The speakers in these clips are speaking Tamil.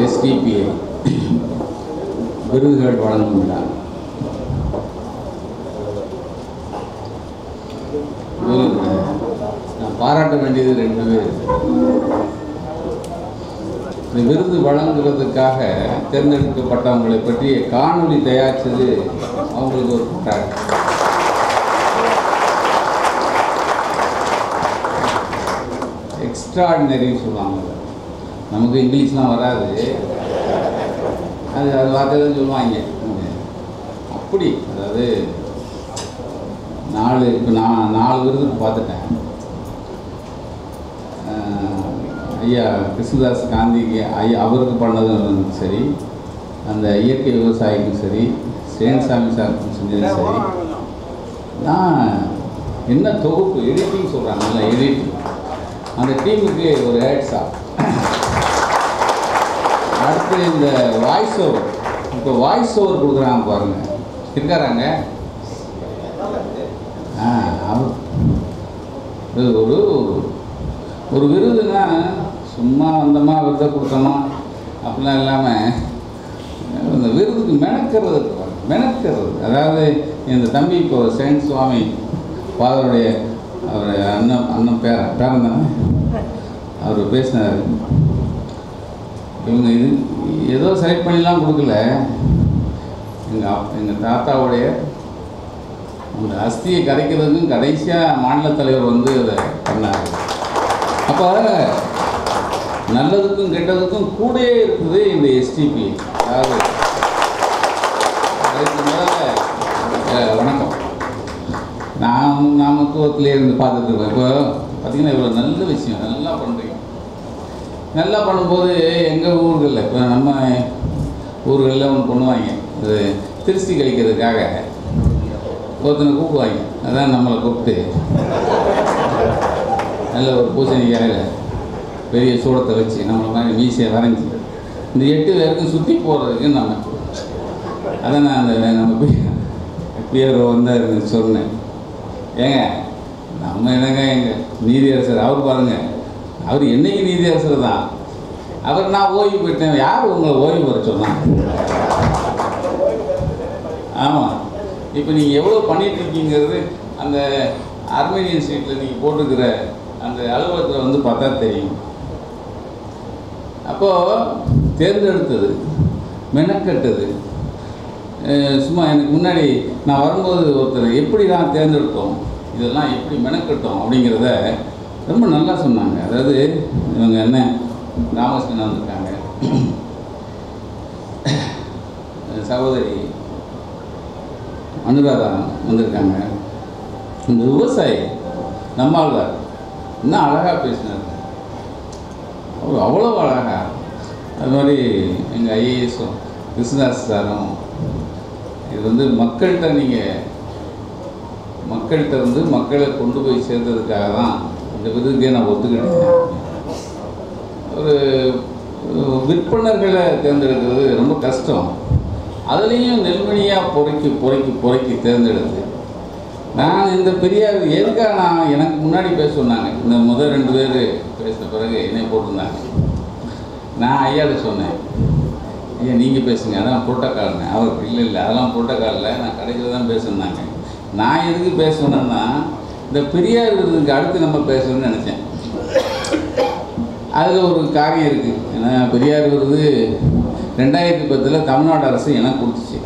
எஸ்டிபிஐ விருதுகள் வழங்கும் விழா இவருக்கு நான் பாராட்ட வேண்டியது ரெண்டு பேர் இந்த விருது வழங்குறதுக்காக தேர்ந்தெடுக்கப்பட்டவங்களை பற்றிய காணொளி தயாரித்தது அவங்களுக்கு ஒரு பாராட்டு எக்ஸ்ட்ராடினரின்னு சொல்லுவாங்க நமக்கு இங்கிலீஷ்லாம் வராது அது அது வார்த்தை தான் சொல்லுவாங்க அப்படி அதாவது நாலு இப்போ நான் நாலு விருதுக்கு பார்த்துட்டேன் அஹ், ஐயா கிருஷ்ணதாஸ் காந்திக்கு ஐயா அவருக்கு பண்ணதும் சரி அந்த இயற்கை விவசாயிக்கும் சரி சேன்சாமி சாருக்கும் செஞ்சதும் சரி நான் என்ன தொகுப்பு எடிட்டிங் சொல்கிறாங்க நல்லா எடிட்டிங் அந்த டீமுக்கு ஒரு ஹேட்ஸா அடுத்து இந்த வாய்ஸ் ஓவர் இப்போ வாய்ஸ் ஓவர் கொடுக்குறாங்க பாருங்க இருக்காராங்க ஆ அவர் இது ஒரு ஒரு விருதுனா சும்மா வந்தோமா விருதை கொடுத்தோமா அப்படிலாம் இல்லாமல் இந்த விருதுக்கு மெனக்கிறது இருக்கு பாருங்க. மெனக்கிறது அதாவது இந்த தம்பி இப்போ சேன் சுவாமி ஃபாதருடைய அவர் அண்ணன் அண்ணன் பேரன் பேரன் தானே அவர் பேசினார் இவங்க இது ஏதோ செலக்ட் பண்ணிலாம் கொடுக்கல எங்கள் அப் எங்கள் தாத்தாவுடைய அந்த அஸ்தியை கரைக்கிறதுக்கும் கடைசியாக மாநில தலைவர் வந்து அதை பண்ணார் அப்போ நல்லதுக்கும் கெட்டதுக்கும் கூடயே இருக்குது இந்த எஸ்டிபி அதாவது அதுக்கு முதல்ல அஹ், வணக்கம் நான் நாமத்துவத்திலே இருந்து பார்த்துட்டு இருக்கேன் இப்போ பார்த்தீங்கன்னா இவ்வளோ நல்ல விஷயம் நல்லா பண்ணுறீங்க நல்லா பண்ணும்போது எங்கள் ஊர்களில் இப்போ நம்ம ஊர்களில் ஒன்று பண்ணுவாங்க இது திருஷ்டி கழிக்கிறதுக்காக ஒருத்தனை கூப்பிடுவாங்க அதான் நம்மளை கூப்பிட்டு நல்ல ஒரு பூசணிக்காயில் பெரிய சூடத்தை வச்சு நம்மளை மாதிரி மீசையை வரைஞ்சி இந்த எட்டு பேருக்கும் சுற்றி போகிறதுக்கு நம்ம அதை நான் அந்த நம்ம பியர் வந்து சொன்னேன் ஏங்க நம்ம என்னங்க எங்கள் நீதியரசர் அவர் பாருங்க அவர் என்னைக்கு நீதியரசர் தான் அவர் நான் ஓய்வு போயிட்டேன் யார் உங்களை ஓய்வு பெற சொன்னாங்க ஆமாம் இப்போ நீங்கள் எவ்வளோ பண்ணிட்டு இருக்கீங்கிறது அந்த அர்மேனியன் ஸ்ட்ரீட்டில் நீங்கள் போட்டிருக்கிற அந்த அலுவலகத்தில் வந்து பார்த்தா தெரியும் அப்போது தேர்ந்தெடுத்தது மெனக்கெட்டது அஹ் சும்மா எனக்கு முன்னாடி நான் வரும்போது ஒருத்தர் எப்படி தான் தேர்ந்தெடுத்தோம் இதெல்லாம் எப்படி மெனக்கெட்டோம் அப்படிங்கிறத ரொம்ப நல்லா சொன்னாங்க அதாவது இவங்க என்ன ராமகிருஷ்ணன் வந்திருக்காங்க சகோதரி அனுராதா வந்திருக்காங்க இந்த விவசாயி நம்மாழ்வார் இன்னும் அழகாக பேசினார் அவர் அவ்வளோ அழகா அது மாதிரி எங்கள் ஐஏஎஸும் கிருஷ்ணதாஸ் சாரும் இது வந்து மக்கள்கிட்ட நீங்கள் மக்கள்கிட்ட இருந்து மக்களை கொண்டு போய் சேர்த்ததுக்காக தான் இந்த விருதுக்கே நான் ஒத்துக்கிட்டேன் ஒரு ஒரு விற்பனர்களை தேர்ந்தெடுக்கிறது ரொம்ப கஷ்டம் அதுலேயும் நெல்மணியாக பொறுக்கி பொறுக்கி பொறுக்கி தேர்ந்தெடுத்து நான் இந்த பெரியார் எதுக்காக நான் எனக்கு முன்னாடி பேச சொன்னாங்க இந்த முதல் ரெண்டு பேர் பேசின பிறகு என்னை போட்டிருந்தாங்க நான் ஐயாட்ட சொன்னேன் ஐயா நீங்கள் பேசுங்க அதான் புரோட்டோக்கால்னு அவர் இல்லை இல்லை அதெல்லாம் புரோட்டோக்காலில் நான் கடைசியில் தான் பேசுனாங்க நான் எதுக்கு பேசணுன்னா இந்த பெரியார் விருதுக்கு அடுத்து நம்ம பேசணும்னு நினச்சேன் அதில் ஒரு காரியம் இருக்குது ஏன்னா பெரியார் விருது ரெண்டாயிரத்தி பத்தில் தமிழ்நாடு அரசு எனக்கு கொடுத்துச்சு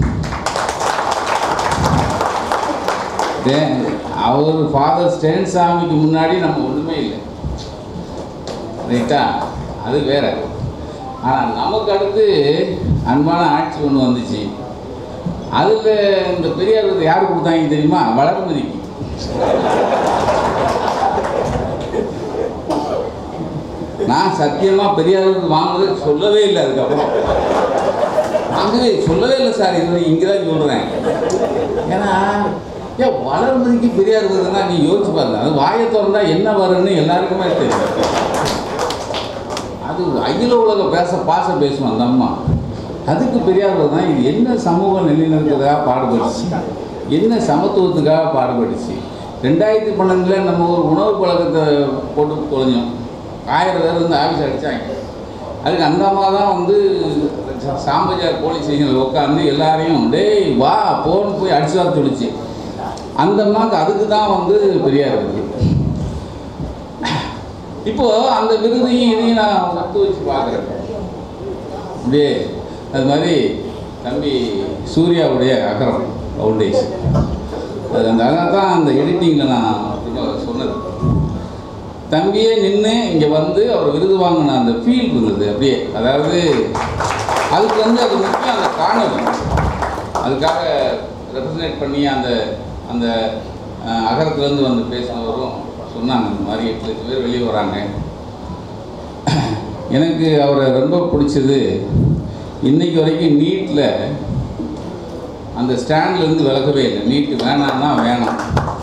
தே- அவர் ஃபாதர் ஸ்டேன் சாமிக்கு முன்னாடி நம்ம ஒன்றுமே இல்லை ரைட்டா அது வேற ஆனால் நமக்கு அடுத்து அன்பான ஆட்சி ஒன்று வந்துச்சு அதில் இந்த பெரியார் விருது யார் கொடுத்தாங்க தெரியுமா வளர்மதிக்கு நான் சத்தியமாக பெரியார் விருது வாங்குறது சொல்லவே இல்லை அதுக்கப்புறம் வாங்கவே சொல்லவே இல்லை சார் இது இங்கே தான் சொல்கிறேன் ஏன்னா ஏன் வளர்மதிக்கு பெரியார் விருதுன்னா நீ யோசிச்சு பாருங்க அது வாயை திறந்தா என்ன வரும்னு எல்லாருக்குமே தெரியும் அது அகில உலக பேச பாச பேசும் அந்த அம்மா அதுக்கு பெரியார் தான் இது என்ன சமூக நிலைநிறுத்ததுக்காக பாடுபட்டுச்சு என்ன சமத்துவத்துக்காக பாடுபட்டுச்சு ரெண்டாயிரத்தி பன்னெண்டில் நம்ம ஒரு உணவு பழக்கத்தை போட்டு தொலைஞ்சோம் ஆயிரம் பேர் வந்து ஆஃபீஸ் அடித்தாங்க அதுக்கு அந்த அம்மா தான் வந்து சா- சாம்பஜார் போலீஸ் ஸ்டேஷனில் உட்காந்து எல்லாரையும் டேய் வா போன்னு போய் அடிச்சு வர சொல்லிச்சு அந்த அம்மாவுக்கு அதுக்கு தான் வந்து பெரியார் இருக்கு இப்போ அந்த விருதையும் இதையும் நான் ஒத்து வச்சு பார்க்குறேன் அப்படியே அது மாதிரி தம்பி சூர்யாவுடைய அகரம் ஃபவுண்டேஷன் அது அந்த அதான் தான் அந்த எடிட்டிங்கில் நான் ரொம்ப சொன்னது தம்பியே நின்று இங்கே வந்து அவர் விருது வாங்கின அந்த ஃபீல் இருந்தது அப்படியே அதாவது அதுக்கு வந்து அது முக்கியம் அந்த காணொலி அதுக்காக ரெப்ரசன்டேட் பண்ணி அந்த அந்த அஹ், அகரத்துலேருந்து வந்து பேசினவரும் சொன்னாங்க இந்த மாதிரி எட்டு லட்சம் பேர் வெளியே வராங்க எனக்கு அவரை ரொம்ப பிடிச்சது இன்னைக்கு வரைக்கும் நீட்டில் அந்த ஸ்டாண்ட்லேருந்து விலகவே இல்லை நீட்டு வேணாம்னா வேணாம்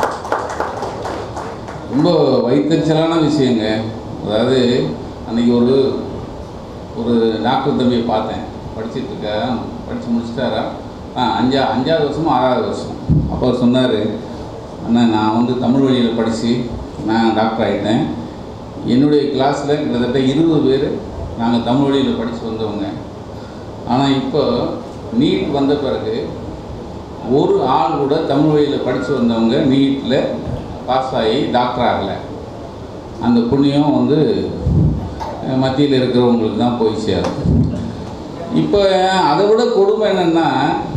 ரொம்ப வைத்தறிச்சலான விஷயங்க அதாவது அன்னைக்கு ஒரு ஒரு டாக்டர் தம்பியை பார்த்தேன் படிச்சிட்டு இருக்க படித்து முடிச்சிட்டாரா ஆ அஞ்சா அஞ்சாவது வருஷமும் ஆறாவது வருஷம் அப்போ அவர் சொன்னார் அண்ணா நான் வந்து தமிழ் வழியில் படித்து நான் டாக்டர் ஆகிட்டேன் என்னுடைய கிளாஸில் கிட்டத்தட்ட இருபது பேர் நாங்கள் தமிழ் வழியில் படித்து வந்தவங்க ஆனால் இப்போ நீட் வந்த பிறகு ஒரு ஆள் கூட தமிழ் வழியில் படித்து வந்தவங்க நீட்டில் பாஸ் ஆகி டாக்டர் ஆகலை அந்த புண்ணியம் வந்து அஹ், மத்தியில் இருக்கிறவங்களுக்கு தான் போய் சேரும் இப்போ அதை விட கொடுமை என்னென்னா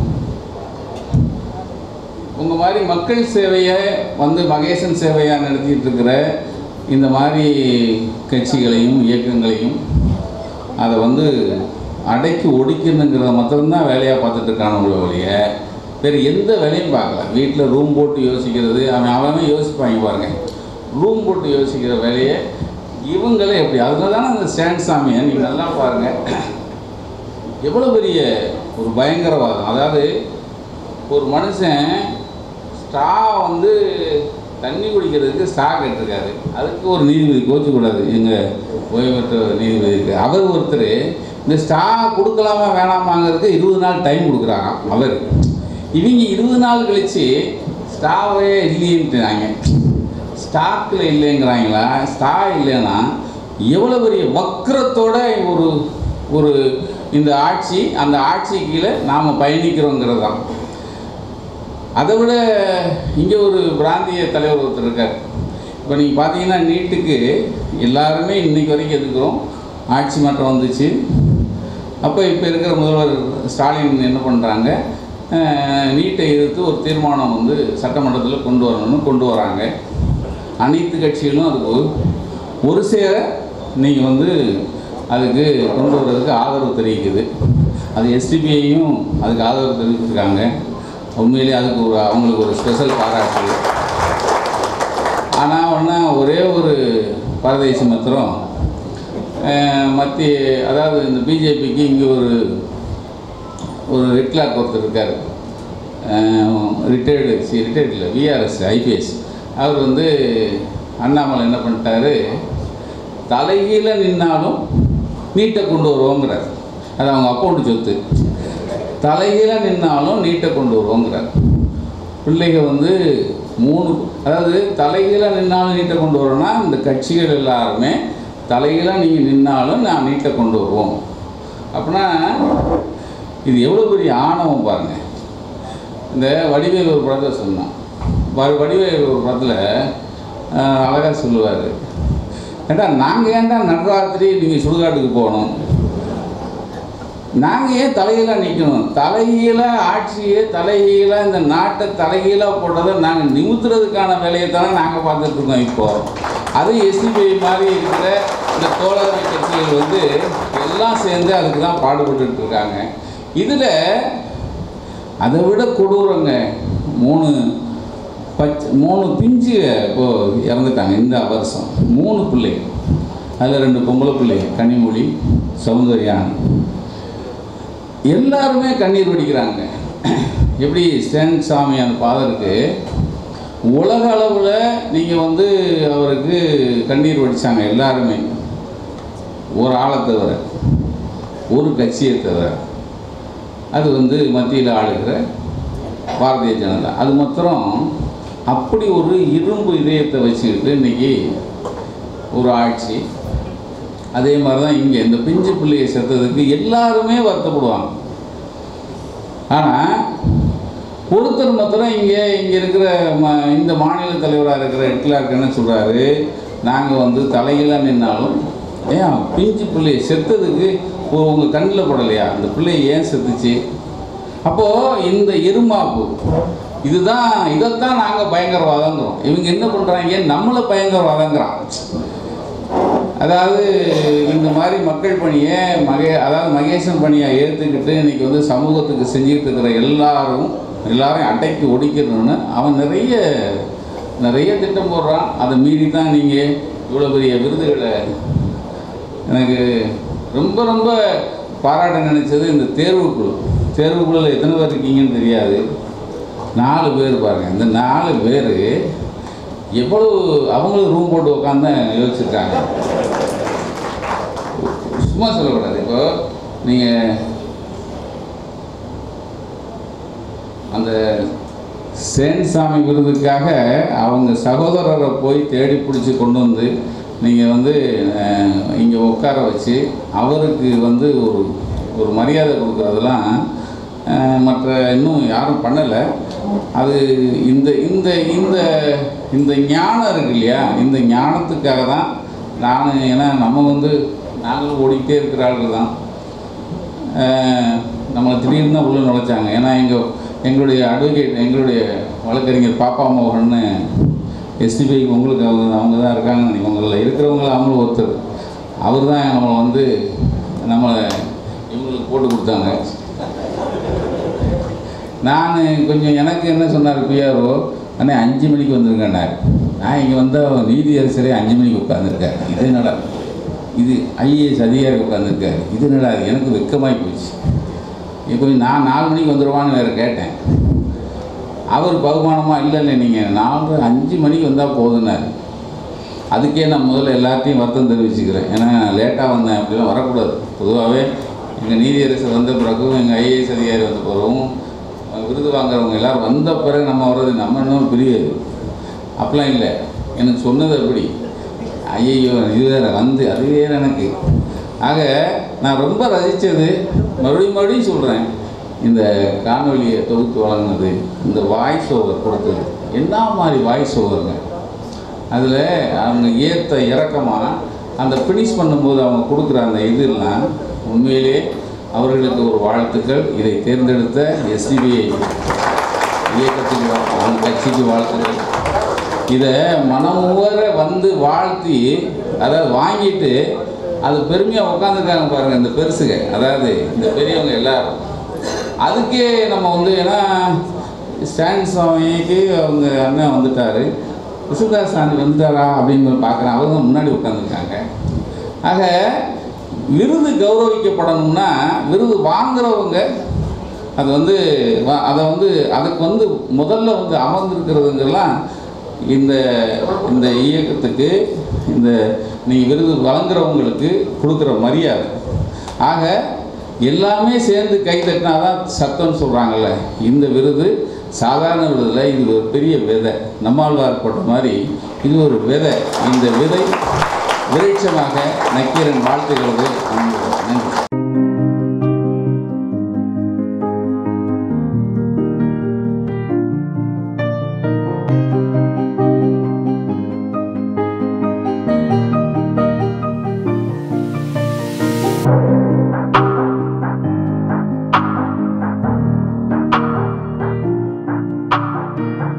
உங்கள் மாதிரி மக்கள் சேவையை வந்து மகேசன் சேவையாக நடத்திட்டு இருக்கிற இந்த மாதிரி கட்சிகளையும் இயக்கங்களையும் அதை வந்து அடக்கி ஒடிக்கணுங்கிறத மாத்திரம்தான் வேலையாக பார்த்துட்டு இருக்கானுங்களே ஒழிய வேறு எந்த வேலையும் பார்க்கல வீட்டில் ரூம் போட்டு யோசிக்கிறது அவன் அவன் யோசிப்பாங்க பாருங்க ரூம் போட்டு யோசிக்கிற வேலையை இவங்களே எப்படி அதில் தானே அந்த ஸ்டாண்ட் சாமியை நீங்கள் நல்லா பாருங்கள் எவ்வளோ பெரிய ஒரு பயங்கரவாதம் அதாவது ஒரு மனுஷன் ஸ்ட்ரா வந்து தண்ணி குடிக்கிறதுக்கு ஸ்ட்ரா கேட்டிருக்காரு அதுக்கு ஒரு நீதிபதி கோச்சக்கூடாது எங்கள் ஓய்வு பெற்ற நீதிபதி இருக்கு அவர் ஒருத்தர் இந்த ஸ்ட்ரா கொடுக்கலாமா வேணாமாங்கிறதுக்கு இருபது நாள் டைம் கொடுக்குறாங்க அவர் இவங்க இருபது நாள் கழித்து ஸ்டாவே இல்லைன்ட்டுறாங்க ஸ்டாக்கில் இல்லைங்கிறாங்களா ஸ்டா இல்லைன்னா எவ்வளோ பெரிய வக்கரத்தோட ஒரு ஒரு இந்த ஆட்சி அந்த ஆட்சி கீழே நாம் பயணிக்கிறோங்கிறது தான் அதை விட இங்கே ஒரு பிராந்திய தலைவர் ஒருத்தர் இருக்கார் இப்போ நீங்கள் பார்த்தீங்கன்னா நீட்டுக்கு எல்லாருமே இன்னைக்கு வரைக்கும் எதுக்குறோம் ஆட்சி மாற்றம் வந்துச்சு அப்போ இப்போ இருக்கிற முதல்வர் ஸ்டாலின் என்ன பண்ணுறாங்க நீட்டை எதிர்த்து ஒரு தீர்மானம் வந்து சட்டமன்றத்தில் கொண்டு வரணும்னு கொண்டு வராங்க அனைத்து கட்சிகளும் அதுக்கு ஒரு சேர நீங்கள் வந்து அதுக்கு கொண்டு வர்றதுக்கு ஆதரவு தெரிவிக்குது அது எஸ்டிபிஐயும் அதுக்கு ஆதரவு தெரிவிச்சிருக்காங்க உண்மையிலேயே அதுக்கு ஒரு அவங்களுக்கு ஒரு ஸ்பெஷல் பாராட்டு ஆனால் ஒன்றா ஒரே ஒரு பரதேசி மாத்திரம் அஹ், மத்திய அதாவது இந்த பிஜேபிக்கு இங்கே ஒரு ஒரு ரெட் கிளார்க் ஒருத்தர் இருக்கார் ரிட்டையர்டு சி ரிட்டையர்டு இல்லை விஆர்எஸ் ஐபிஎஸ் அவர் வந்து அண்ணாமலை என்ன பண்ணிட்டாரு தலைகீழ நின்னாலும் நீட்டை கொண்டு வருவோங்கிறார் அது அவங்க அக்கௌண்ட் சொத்து தலைகீழ நின்னாலும் நீட்டை கொண்டு வருவோங்கிறார் பிள்ளைங்க வந்து மூணு அதாவது தலைகீழ நின்னாலும் நீட்டை கொண்டு வரோன்னா இந்த கட்சிகள் எல்லாருமே தலைகீழாக நீங்கள் நின்னாலும் நான் நீட்டை கொண்டு வருவோம் அப்படின்னா இது எவ்வளோ பெரிய ஆணவம் பாருங்க இந்த வடிவேல் ஒரு படத்தை சொன்னான் வ- வடிவேல் ஒரு படத்தில் அழகாக சொல்லுவார் ஏண்டா நாங்கள் ஏன்டா நடுராத்திரி நீங்கள் சுடுகாட்டுக்கு போகணும் நாங்கள் ஏன் தலைகீழாக நிற்கணும் தலைகீழாக ஆட்சியை தலைகீழாக இந்த நாட்டை தலைகீழாக போட்டதை நாங்கள் நிமித்துறதுக்கான வேலையை தானே நாங்கள் பார்த்துட்டு இருக்கோம் இப்போ அது எஸ்டிபிஐ மாதிரி இருக்கிற இந்த தோழமை கட்சிகள் வந்து எல்லாம் சேர்ந்து அதுக்கு தான் பாடுபட்டுட்டு இருக்காங்க இதில் அதை விட கொடூரங்க மூணு பச்சை மூணு பிஞ்சு இப்போ இறந்துட்டாங்க இந்த வருஷம் மூணு பிள்ளைங்க அதில் ரெண்டு பொம்பளை பிள்ளைங்க கனிமொழி சௌந்தர்யான் எல்லாருமே கண்ணீர் வடிக்கிறாங்க எப்படி ஸ்டேன் சாமி அந்த ஃபாதருக்கு உலக அளவில் நீங்கள் வந்து அவருக்கு கண்ணீர் வடித்தாங்க எல்லாருமே ஒரு ஆளை தவிர ஒரு கட்சியை தவிர அது வந்து மத்தியில் ஆளுகிற பாரதிய ஜனதா அது மாத்திரம் அப்படி ஒரு இரும்பு இதயத்தை வச்சுக்கிட்டு இன்னைக்கு ஒரு ஆட்சி அதே மாதிரி தான் இங்கே இந்த பிஞ்சு பிள்ளையை செத்ததுக்கு எல்லாருமே வருத்தப்படுவாங்க ஆனால் ஒருத்தர் மாத்திரம் இங்கே இங்கே இருக்கிற ம இந்த மாநில தலைவராக இருக்கிற ஹிட்லருக்கு என்ன சொல்கிறாரு நாங்கள் வந்து தலையில நின்னாலும் ஏன் பிஞ்சு பிள்ளை செத்ததுக்கு உங்கள் கண்ணில் படலையா அந்த பிள்ளை ஏன் செத்துச்சு அப்போது இந்த இருமாப்பு இதுதான் இதைத்தான் நாங்கள் பயங்கரவாதங்கிறோம் இவங்க என்ன பண்ணுறாங்க நம்மளை பயங்கரவாதங்கிறான் அதாவது இந்த மாதிரி மக்கள் பணியை மகே அதாவது மகேசன் பணியை ஏற்றுக்கிட்டு இன்னைக்கு வந்து சமூகத்துக்கு செஞ்சுக்கிட்டு இருக்கிற எல்லாரும் எல்லாரையும் அடக்கி ஒடிக்கணும்னு அவன் நிறைய நிறைய திட்டம் போடுறான் அதை மீறி தான் நீங்கள் இவ்வளோ பெரிய விருதுகளை எனக்கு ரொம்ப ரொம்ப பாராட்ட நினச்சது இந்த தேர்வுக்குழு தேர்வுக்குழுவில் எத்தனை பேர் இருக்கீங்கன்னு தெரியாது நாலு பேர் பாருங்கள் இந்த நாலு பேர் எவ்வளவு அவங்களும் ரூம் போட்டு உட்காந்து யோசிச்சிருக்காங்க சும்மா சொல்லக்கூடாது இப்போ நீங்கள் அந்த சேன்சாமி விருதுக்காக அவங்க சகோதரரை போய் தேடி பிடிச்சி கொண்டு வந்து நீங்கள் வந்து இங்கே உட்கார வச்சு அவருக்கு வந்து ஒரு ஒரு மரியாதை கொடுக்குறதெல்லாம் அஹ், மற்ற இன்னும் யாரும் பண்ணலை அது இந்த இந்த இந்த இந்த ஞானம் இருக்கு இல்லையா இந்த ஞானத்துக்காக தான் நான் ஏன்னா நம்ம வந்து நாங்களும் ஓடிக்கிட்டே இருக்கிற ஆளுகள் தான் அஹ், நம்மளை திடீர்னு தான் உள்ளே நுழைச்சாங்க ஏன்னா எங்கள் எங்களுடைய அட்வொகேட் எங்களுடைய வழக்கறிஞர் பாப்பா மோகன்னு எஸ்டிபிஐக்கு உங்களுக்கு அவங்க அவங்க தான் இருக்காங்க இவங்களில் இருக்கிறவங்கள அவங்களும் ஒருத்தர் அவர் தான் நம்மளை வந்து நம்மளை இவங்களுக்கு போட்டு கொடுத்தாங்க நான் கொஞ்சம் எனக்கு என்ன சொன்னார் பிஆர்ஓ அண்ணே அஞ்சு மணிக்கு வந்துருங்கண்ணார் நான் இங்கே வந்தால் நீதி அரசரே அஞ்சு மணிக்கு உட்காந்துருக்காரு இது என்னடா இது ஐஏஎஸ் அதிகாரி உட்காந்துருக்காரு இது என்னடா எனக்கு வெக்கமாகி போச்சு இப்போ நான் நாலு மணிக்கு வந்துடுவான்னு வேறு கேட்டேன் அவர் பகுமானமாக இல்லை இல்லை நீங்கள் நாலு அஞ்சு மணிக்கு வந்தால் போதுன்னாரு அதுக்கே நான் முதல்ல எல்லாத்தையும் வருத்தம் தெரிவிச்சுக்கிறேன் ஏன்னா லேட்டாக வந்தேன் அப்படிலாம் வரக்கூடாது பொதுவாகவே எங்கள் நீதியரசர் வந்த பிறகும் எங்கள் ஐஏஎஸ் அதிகாரி வந்த பிறகும் அஹ் விருது வாங்குறவங்க எல்லோரும் வந்த பிறகு நம்ம வர்றது நம்ம இன்னும் பெரிய அப்படிலாம் இல்லை எனக்கு சொன்னது அப்படி ஐயையோ இது வேற வந்து அது வேற எனக்கு ஆக நான் ரொம்ப ரசித்தது மறுபடியும் மறுபடியும் சொல்கிறேன் இந்த காணொலியை தொகுத்து வழங்கினது இந்த வாய்ஸ் ஓவர் கொடுத்தது என்ன மாதிரி வாய்ஸ் ஓவருங்க அதில் அவங்க ஏற்ற இறக்கமாக அந்த ஃபினிஷ் பண்ணும்போது அவங்க கொடுக்குற அந்த இதெல்லாம் உண்மையிலே அவர்களுக்கு ஒரு வாழ்த்துக்கள் இதை தேர்ந்தெடுத்த எஸ்டிபிஐ இயக்கத்துக்கு வா- அவங்க கட்சிக்கு வாழ்த்துக்கள் இதை மனமுவர வந்து வாழ்த்தி அதாவது வாங்கிட்டு அது பெருமையாக உட்காந்துருக்காங்க பாருங்கள் இந்த பெருசுக அதாவது இந்த பெரியவங்க எல்லாரும் அதுக்கே நம்ம வந்து ஏன்னா ஸ்டாலின் சுவாமிக்கு அவங்க அண்ணன் வந்துட்டார் விசுதாஸ் சாமி வந்துட்டாரா அப்படின்னு பார்க்குறேன் அவங்க முன்னாடி உட்காந்துருக்காங்க ஆக விருது கௌரவிக்கப்படணும்னா விருது வாங்குறவங்க அது வந்து வ- அதை வந்து அதுக்கு வந்து முதல்ல வந்து அமர்ந்திருக்கிறதுங்கெல்லாம் இந்த இந்த இயக்கத்துக்கு இந்த நீங்கள் விருது வழங்குறவங்களுக்கு கொடுக்குற மரியாதை ஆக எல்லாமே சேர்ந்து கை தட்டினா தான் சத்தம்னு சொல்கிறாங்கல்ல இந்த விருது சாதாரண விருதில் இது ஒரு பெரிய விதை நம்மாழ்வார் போட்ட மாதிரி இது ஒரு விதை இந்த விதை விருட்சமாக நக்கீரன் வாழ்த்துகிறது நன்றி